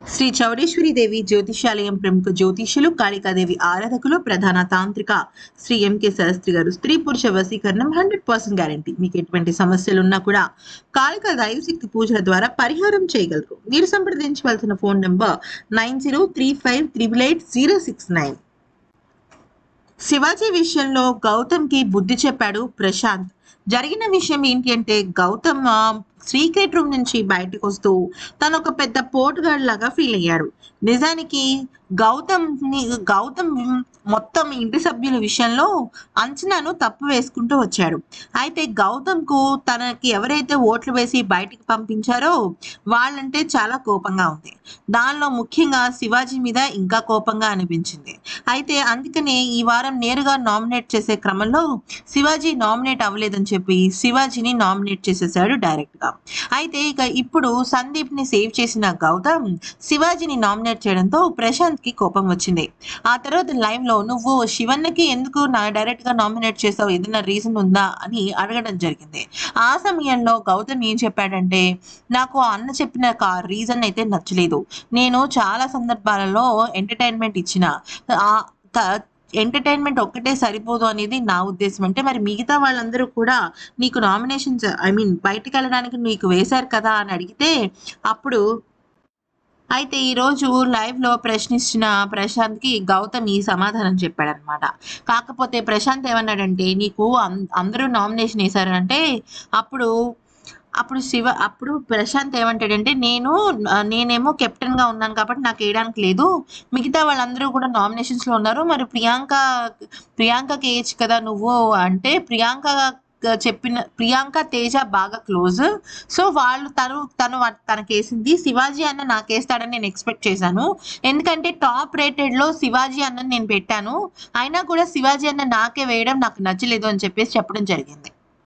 శ్రీ చౌడేశ్వరి దేవి జ్యోతిషాలయం ప్రముఖ జ్యోతిష్యులు కాళికాదేవి ఆరాధకులు ప్రధాన తాంత్రిక శ్రీ ఎంకే శాస్త్రి గారు స్త్రీ పురుష వశీకరణం హండ్రెడ్ పర్సెంట్ గ్యారంటీ మీకు ఎటువంటి సమస్యలు ఉన్నా కూడా కాళికా దైవశక్తి పూజల ద్వారా పరిహారం చేయగలరు మీరు సంప్రదించవలసిన phone number nine zero three five triple eight zero six nine Shivaji విషయంలో గౌతమ్కి బుద్ధి చెప్పాడు ప్రశాంత్ జరిగిన విషయం ఏంటి అంటే గౌతమ్ ఆ, సీక్రెట్ రూమ్ నుంచి బయటకు వస్తూ తను ఒక పెద్ద పోటుగాడు లాగా ఫీల్ అయ్యాడు నిజానికి గౌతమ్ గౌతమ్ మొత్తం ఇంటి సభ్యుల విషయంలో అంచనాను తప్పు వేసుకుంటూ వచ్చాడు అయితే గౌతమ్కు తనకి ఎవరైతే ఓట్లు వేసి బయటికి పంపించారో వాళ్ళంటే చాలా కోపంగా ఉంది దానిలో ముఖ్యంగా శివాజీ మీద ఇంకా కోపంగా అనిపించింది అయితే అందుకనే ఈ వారం నేరుగా నామినేట్ చేసే క్రమంలో శివాజీ నామినేట్ అవ్వలేదని చెప్పి శివాజీని నామినేట్ చేసేసాడు డైరెక్ట్ గా అయితే ఇక ఇప్పుడు సందీప్ ని సేవ్ చేసిన గౌతమ్ శివాజీని నామినేట్ చేయడంతో ప్రశాంత్ కి కోపం వచ్చింది ఆ తర్వాత లైవ్ లో నువ్వు శివన్నకి ఎందుకు నా డైరెక్ట్ గా నామినేట్ చేసావు ఏదైనా రీజన్ ఉందా అని అడగడం జరిగింది ఆ సమయంలో గౌతమ్ ఏం చెప్పాడంటే నాకు ఆ అన్న చెప్పిన రీజన్ అయితే నచ్చలేదు నేను చాలా సందర్భాలలో ఎంటర్టైన్మెంట్ ఇచ్చిన ఆ క- ఎంటర్టైన్మెంట్ ఒక్కటే సరిపోదు అనేది నా ఉద్దేశం అంటే మరి మిగతా వాళ్ళందరూ కూడా నీకు నామినేషన్స్ ఐ మీన్ బయటికి వెళ్ళడానికి నీకు వేశారు కదా అని అడిగితే అప్పుడు అయితే ఈరోజు లైవ్లో ప్రశ్నించిన ప్రశాంత్కి గౌతమ్ ఈ సమాధానం చెప్పాడనమాట కాకపోతే ప్రశాంత్ ఏమన్నాడంటే నీకు అం- అందరూ నామినేషన్ వేశారంటే అప్పుడు అప్పుడు శివ అప్పుడు ప్రశాంత్ ఏమంటాడంటే నేను ఆ, నేనేమో కెప్టెన్ గా ఉన్నాను కాబట్టి నాకు వేయడానికి లేదు మిగతా వాళ్ళందరూ కూడా నామినేషన్స్ లో ఉన్నారు మరి ప్రియాంక ప్రియాంకకి వేయచ్చు కదా నువ్వు అంటే ప్రియాంక చెప్పిన ప్రియాంక తేజ బాగా క్లోజ్ సో వాళ్ళు తను తను వా- తనకేసింది శివాజీ అన్న నాకేస్తాడని నేను ఎక్స్పెక్ట్ చేశాను ఎందుకంటే టాప్ రేటెడ్ లో శివాజీ అన్న నేను పెట్టాను అయినా కూడా శివాజీ అన్న నాకే వేయడం నాకు నచ్చలేదు అని చెప్పేసి చెప్పడం జరిగింది